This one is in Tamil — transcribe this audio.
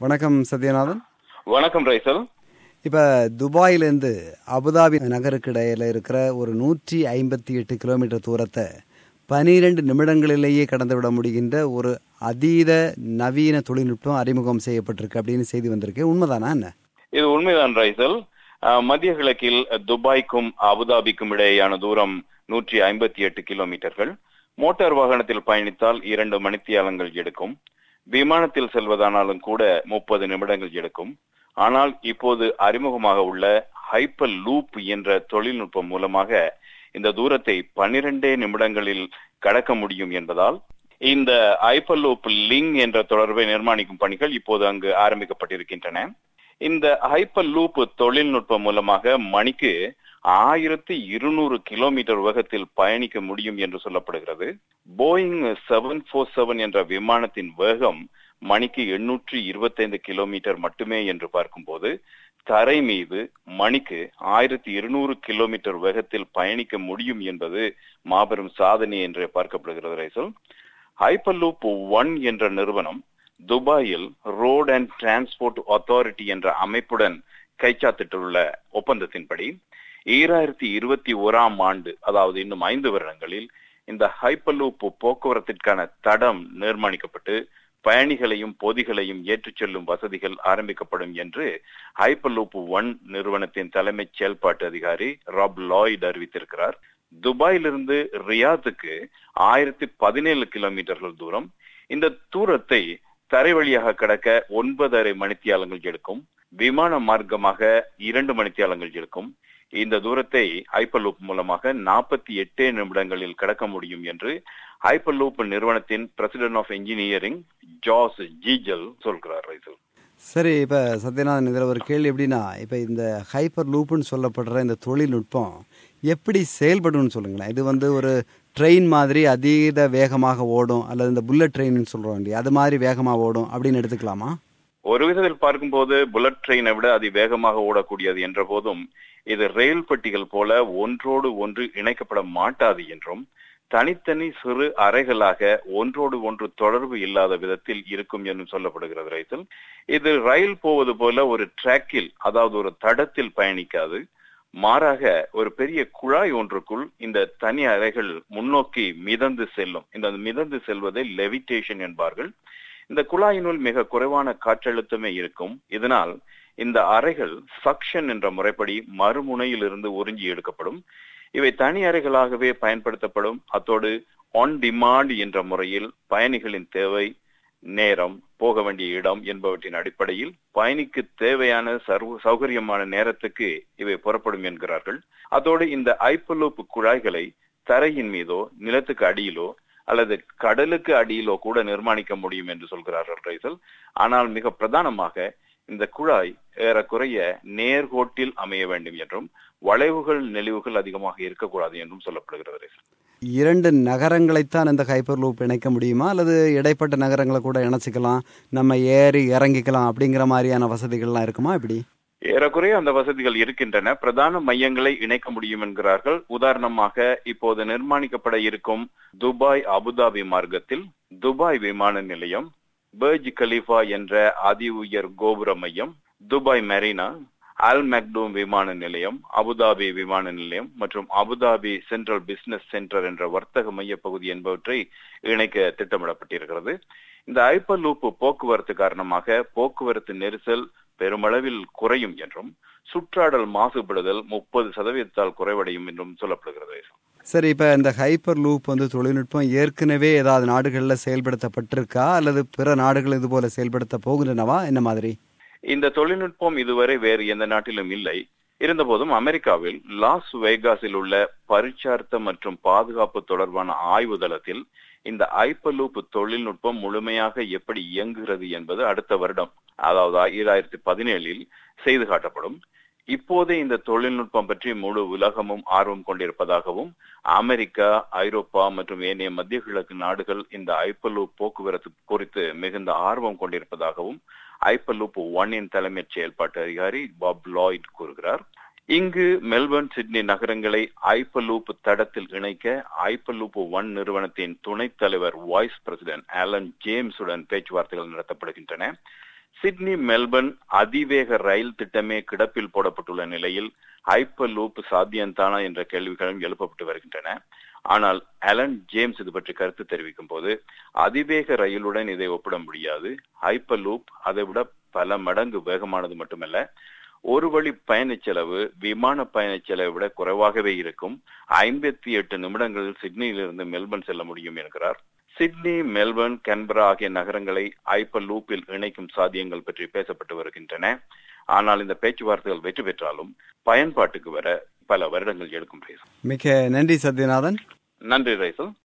வணக்கம் சத்யநாதன் வணக்கம் ரைசல் இப்ப துபாயிலேருந்து அபுதாபி நகருக்கு இடையில இருக்கிற ஒரு நூற்றி ஐம்பத்தி எட்டு கிலோமீட்டர் தூரத்தை பனிரெண்டு நிமிடங்களிலேயே கடந்து விட முடிகின்ற ஒரு அதீத நவீன தொழில்நுட்பம் அறிமுகம் செய்யப்பட்டிருக்கு அப்படின்னு செய்தி வந்திருக்கு உண்மைதானா என்ன இது உண்மைதான் ரைசல் அஹ், மத்திய கிழக்கில் துபாய்க்கும் அபுதாபிக்கும் இடையேயான தூரம் நூற்றி ஐம்பத்தி எட்டு கிலோமீட்டர்கள் மோட்டார் வாகனத்தில் பயணித்தால் இரண்டு மணித்தியாலங்கள் எடுக்கும் விமானத்தில் செல்வதானாலும் கூட முப்பது நிமிடங்கள் எடுக்கும் ஆனால் இப்போது அறிமுகமாக உள்ள ஹைப்பர் லூப் என்ற தொழில்நுட்பம் மூலமாக இந்த தூரத்தை பன்னிரெண்டே நிமிடங்களில் கடக்க முடியும் என்பதால் இந்த ஹைப்பர் லூப் லிங் என்ற தொடர்பை நிர்மாணிக்கும் பணிகள் இப்போது அங்கு ஆரம்பிக்கப்பட்டிருக்கின்றன இந்த ஹைப்பர் லூப் தொழில்நுட்பம் மூலமாக மணிக்கு ஆயிரத்தி இருநூறு கிலோமீட்டர் வேகத்தில் பயணிக்க முடியும் என்று சொல்லப்படுகிறது போயிங் செவன் ஃபோர் செவன் என்ற விமானத்தின் வேகம் மணிக்கு எண்ணூற்றி இருபத்தைந்து கிலோமீட்டர் மட்டுமே என்று பார்க்கும்போது தரை மீது மணிக்கு ஆயிரத்தி இருநூறு கிலோமீட்டர் வேகத்தில் பயணிக்க முடியும் என்பது மாபெரும் சாதனை என்று பார்க்கப்படுகிறது ரைசல் ஹைப்பர்லூப் ஒன் என்ற நிறுவனம் துபாயில் ரோட் அண்ட் டிரான்ஸ்போர்ட் அத்தாரிட்டி என்ற அமைப்புடன் கைச்சாத்திட்டுள்ள ஒப்பந்தத்தின்படி ஈராயிரத்தி இருபத்தி ஓராம் ஆண்டு அதாவது இன்னும் ஐந்து வருடங்களில் இந்த ஹைப்பர்லூப் போக்குவரத்திற்கான தடம் நிர்மாணிக்கப்பட்டு பயணிகளையும் பொதிகளையும் ஏற்றிச் செல்லும் வசதிகள் ஆரம்பிக்கப்படும் என்று ஹைப்பர்லூப் ஒன் நிறுவனத்தின் தலைமை செயல்பாட்டு அதிகாரி ராப் லாய்ட் அறிவித்திருக்கிறார் துபாயிலிருந்து ரியாத்துக்கு ஆயிரத்தி பதினேழு கிலோமீட்டர்கள் தூரம் இந்த தூரத்தை தரை வழியாக கடக்க ஒன்பதரை மணித்தியாலங்கள் எடுக்கும் விமான மார்க்கமாக இரண்டு மணித்தியாலங்கள் எடுக்கும் இந்த தூரத்தை ஹைப்பர்லூப் மூலமாக நாற்பத்தி எட்டே நிமிடங்களில் கடக்க முடியும் என்று ஹைப்பர்லூப் நிறுவனத்தின் president of engineering Josh Giegel சொல்கிறார் ரைசல் சரி இப்ப சத்யநாதன் இதுல ஒரு கேள்வி எப்படின்னா இப்ப இந்த ஹைப்பர் லூப்னு சொல்லப்படுற இந்த தொழில்நுட்பம் எப்படி செயல்படும்னு சொல்லுங்களேன் இது வந்து ஒரு ட்ரெயின் மாதிரி அதீத வேகமாக ஓடும் அல்லது இந்த புல்லட் ட்ரெயின்னு சொல்றோம் இல்லையா அது மாதிரி வேகமாக ஓடும் அப்படின்னு எடுத்துக்கலாமா ஒரு விதத்தில் பார்க்கும்போது புல்லட் ட்ரெயினை விட அது வேகமாக ஓடக்கூடியது என்ற போதும் இது ரயில் பெட்டிகள் போல ஒன்றோடு ஒன்று இணைக்கப்பட மாட்டாது என்றும் தனித்தனி சிறு அறைகளாக ஒன்றோடு ஒன்று தொடர்பு இல்லாத விதத்தில் இருக்கும் என்றும் சொல்லப்படுகிறது ரைத்தில் இது ரயில் போவது போல ஒரு டிராக்கில் அதாவது ஒரு தடத்தில் பயணிக்காது மாறாக ஒரு பெரிய குழாய் ஒன்றுக்குள் இந்த தனி அறைகள் முன்னோக்கி மிதந்து செல்லும் இந்த மிதந்து செல்வதை லெவிடேஷன் என்பார்கள் இந்த குழாயினுள் மிக குறைவான காற்றழுத்தமே இருக்கும் இதனால் இந்த அறைகள் சக்ஷன் என்ற முறைப்படி மறுமுனையில் இருந்து உறிஞ்சி எடுக்கப்படும் இவை தனி அறைகளாகவே பயன்படுத்தப்படும் அத்தோடு ஆன் டிமாண்ட் என்ற முறையில் பயணிகளின் தேவை நேரம் போக வேண்டிய இடம் என்பவற்றின் அடிப்படையில் பயணிக்கு தேவையான சர்வ சௌகரியமான நேரத்துக்கு இவை புறப்படும் என்கிறார்கள் அதோடு இந்த ஐப்பலூப் குழாய்களை தரையின் மீதோ நிலத்துக்கு அடியிலோ அல்லது கடலுக்கு அடியிலோ கூட நிர்மாணிக்க முடியும் என்று சொல்கிறார்கள் ரைசல் ஆனால் மிக பிரதானமாக இந்த குழாய் ஏறக்குறைய நேர்கோட்டில் அமைய வேண்டும் என்றும் வளைவுகள் நெளிவுகள் அதிகமாக இருக்கக்கூடாது என்றும் சொல்லப்படுகிறது ரைசல் இரண்டு நகரங்களைத்தான் இந்த ஹைப்பர் லூப் இணைக்க முடியுமா அல்லது இடைப்பட்ட நகரங்களை கூட இணைச்சிக்கலாம் நம்ம ஏறி இறங்கிக்கலாம் அப்படிங்கிற மாதிரியான வசதிகள்லாம் இருக்குமா இப்படி ஏறக்குறைய அந்த வசதிகள் இருக்கின்றன பிரதான மையங்களை இணைக்க முடியும் என்கிறார்கள் உதாரணமாக இப்போது நிர்மாணிக்கப்பட இருக்கும் துபாய் அபுதாபி மார்க்கத்தில் துபாய் விமான நிலையம் பேர்ஜ் கலீஃபா என்ற அதி உயர் கோபுர மையம் துபாய் மெரினா அல் மெக்டூம் விமான நிலையம் அபுதாபி விமான நிலையம் மற்றும் அபுதாபி சென்ட்ரல் பிசினஸ் சென்டர் என்ற வர்த்தக மைய பகுதி என்பவற்றை இணைக்க திட்டமிடப்பட்டிருக்கிறது இந்த ஐப்பர் லூப் போக்குவரத்து காரணமாக போக்குவரத்து நெரிசல் பெருமளவில் குறையும் என்றும் சுற்றாடல் மாசுபடுதல் முப்பது சதவீதத்தால் குறைவடையும் என்றும் சொல்லப்படுகிறது சரி இப்ப இந்த ஹைப்பர் லூப் வந்து தொழில்நுட்பம் ஏற்கனவே ஏதாவது நாடுகளில் செயல்படுத்தப்பட்டிருக்கா அல்லது பிற நாடுகள் இது போல செயல்படுத்த போகின்றனவா என்ன மாதிரி இந்த தொழில்நுட்பம் இதுவரை வேறு எந்த நாட்டிலும் இல்லை இருந்தபோதும் அமெரிக்காவில் லாஸ் வேகாஸில் உள்ள பரிச்சார்த்த மற்றும் பாதுகாப்பு தொடர்பான ஆய்வு தளத்தில் இந்த ஐப்பலூப் தொழில்நுட்பம் முழுமையாக எப்படி இயங்குகிறது என்பது அடுத்த வருடம் அதாவது ஈராயிரத்தி பதினேழில் செய்து காட்டப்படும் இப்போதே இந்த தொழில்நுட்பம் பற்றி முழு உலகமும் ஆர்வம் கொண்டிருப்பதாகவும் அமெரிக்கா ஐரோப்பா மற்றும் ஏனைய மத்திய கிழக்கு நாடுகள் இந்த ஐப்பலூப் போக்குவரத்து குறித்து மிகுந்த ஆர்வம் கொண்டிருப்பதாகவும் ஐப்பலூப் ஒன்னின் தலைமை செயல்பாட்டு அதிகாரி பாப் லாய்ட் கூறுகிறார் இங்கு மெல்பர்ன் சிட்னி நகரங்களை ஐப்பலூப் தடத்தில் இணைக்க ஐப்பலூப் ஒன் நிறுவனத்தின் துணைத் தலைவர் வைஸ் பிரசிடென்ட் ஆலன் ஜேம்ஸுடன் பேச்சுவார்த்தைகள் நடத்தப்படுகின்றன சிட்னி மெல்பர்ன் அதிவேக ரயில் திட்டமே கிடப்பில் போடப்பட்டுள்ள நிலையில் ஹைப்பர் லூப் சாத்தியம்தானா என்ற கேள்விகளும் எழுப்பப்பட்டு வருகின்றன ஆனால் அலன் ஜேம்ஸ் இது பற்றி கருத்து தெரிவிக்கும் போது அதிவேக ரயிலுடன் இதை ஒப்பிட முடியாது ஹைப்பர் லூப் அதை விட பல மடங்கு வேகமானது மட்டுமல்ல ஒரு வழி பயணச் செலவு விமான பயணச் செலவை விட குறைவாகவே இருக்கும் ஐம்பத்தி எட்டு நிமிடங்களில் சிட்னியிலிருந்து மெல்பர்ன் செல்ல முடியும் என்கிறார் சிட்னி மெல்பர்ன் கன்பரா ஆகிய நகரங்களை ஐப்பர் லூப்பில் இணைக்கும் சாத்தியங்கள் பற்றி பேசப்பட்டு வருகின்றன ஆனால் இந்த பேச்சுவார்த்தைகள் வெற்றி பெற்றாலும் பயன்பாட்டுக்கு வர பல வருடங்கள் எடுக்கும் ரைசல் மிக நன்றி சத்யநாதன் நன்றி ரைசல்